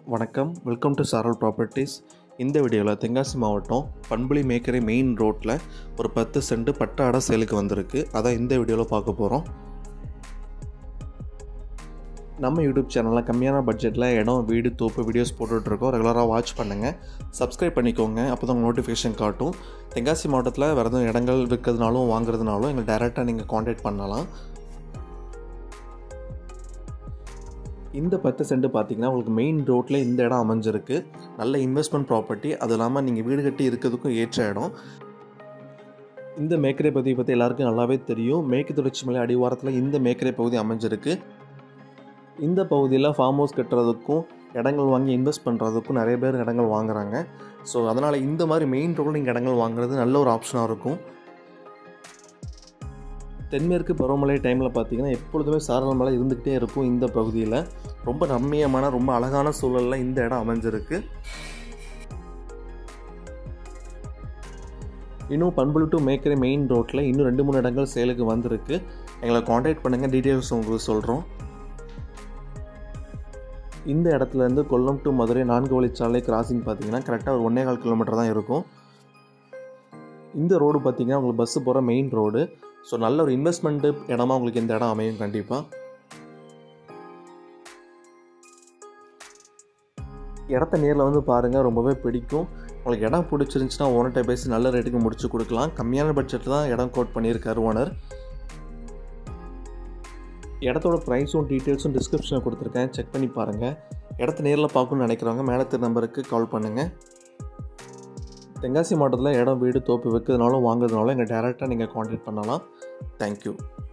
வணக்கம் welcome to சாரல் properties இந்த வீடியோவில் தென்காசி மாவட்டம் பண்புலி மேக்கரை மெயின் ரோட்டில் ஒரு பத்து சென்ட் பட்டா அடை சேலுக்கு வந்திருக்கு அதான் இந்த வீடியோவில் பார்க்க போகிறோம் நம்ம யூடியூப் சேனலில் கம்மியான பட்ஜெட்டில் இடம் வீடு தோப்பு வீடியோஸ் போட்டுட்ருக்கோம் ரெகுலராக வாட்ச் பண்ணுங்கள் சப்ஸ்கிரைப் பண்ணிக்கோங்க அப்போ தான் நோட்டிஃபிகேஷன் காட்டும் தென்காசி மாவட்டத்தில் வேறு எதுவும் இடங்கள் விற்கிறதுனாலும் வாங்குறதுனாலும் எங்களை டேரெக்டாக நீங்கள் காண்டாக்ட் பண்ணலாம் இந்த பத்து சென்ட் பார்த்தீங்கன்னா உங்களுக்கு மெயின் ரோட்டில் இந்த இடம் அமைஞ்சிருக்கு நல்ல இன்வெஸ்ட்மெண்ட் ப்ராப்பர்ட்டி அது இல்லாமல் நீங்கள் வீடு கட்டி இருக்கிறதுக்கும் ஏற்ற இடம் இந்த மேக்கரை பகுதியை பற்றி எல்லாருக்கும் நல்லாவே தெரியும் மேற்கு தொடர்ச்சி மலை அடிவாரத்தில் இந்த மேக்கரை பகுதி அமைஞ்சிருக்கு இந்த பகுதியில் ஃபார்ம் ஹவுஸ் கட்டுறதுக்கும் இடங்கள் வாங்கி இன்வெஸ்ட் பண்ணுறதுக்கும் நிறைய பேர் இடங்கள் வாங்குறாங்க ஸோ அதனால் இந்த மாதிரி மெயின் ரோடில் நீங்கள் இடங்கள் வாங்குறது நல்ல ஒரு ஆப்ஷனாக இருக்கும் தென்மேற்கு பருவமழை டைமில் பார்த்தீங்கன்னா எப்பொழுதுமே சாரல் மழை இருந்துக்கிட்டே இருக்கும் இந்த பகுதியில் ரொம்ப ரம்மியமான ரொம்ப அழகான சூழலில் இந்த இடம் அமைஞ்சிருக்கு இன்னும் பண்புலு டு மேக்கரை மெயின் ரோட்டில் இன்னும் ரெண்டு மூணு இடங்கள் சேலுக்கு வந்திருக்கு எங்களை காண்டாக்ட் பண்ணுங்கள் டீட்டெயில்ஸ் உங்களுக்கு சொல்கிறோம் இந்த இடத்துலேருந்து கொல்லம் டு மதுரை நான்கு வழிச்சாலை கிராசிங் பார்த்தீங்கன்னா கரெக்டாக ஒரு ஒன்றே கால் கிலோமீட்டர் தான் இருக்கும் இந்த ரோடு பார்த்தீங்கன்னா உங்களுக்கு பஸ்ஸு போகிற மெயின் ரோடு ஸோ நல்ல ஒரு இன்வெஸ்ட்மெண்ட்டு இடமா உங்களுக்கு இந்த இடம் அமையும் கண்டிப்பாக இடத்த நேரில் வந்து பாருங்கள் ரொம்பவே பிடிக்கும் உங்களுக்கு இடம் பிடிச்சிருந்துச்சுன்னா ஓனர்கிட்ட பேசி நல்ல ரேட்டுக்கு முடிச்சு கொடுக்கலாம் கம்மியான பட்ஜெட்டில் தான் இடம் கோட் பண்ணியிருக்காரு ஓனர் இடத்தோட ப்ரைஸும் டீட்டெயில்ஸும் டிஸ்கிரிப்ஷனில் கொடுத்துருக்கேன் செக் பண்ணி பாருங்கள் இடத்த நேரில் பார்க்கணும்னு நினைக்கிறவங்க மேலே திரு நம்பருக்கு கால் பண்ணுங்கள் தென்காசி மாவட்டத்தில் இடம் வீடு தோப்பு வைக்கிறதுனாலும் வாங்குறதுனாலும் எங்கள் டேரெக்டாக நீங்கள் காண்டாக்ட் பண்ணலாம் தேங்க்யூ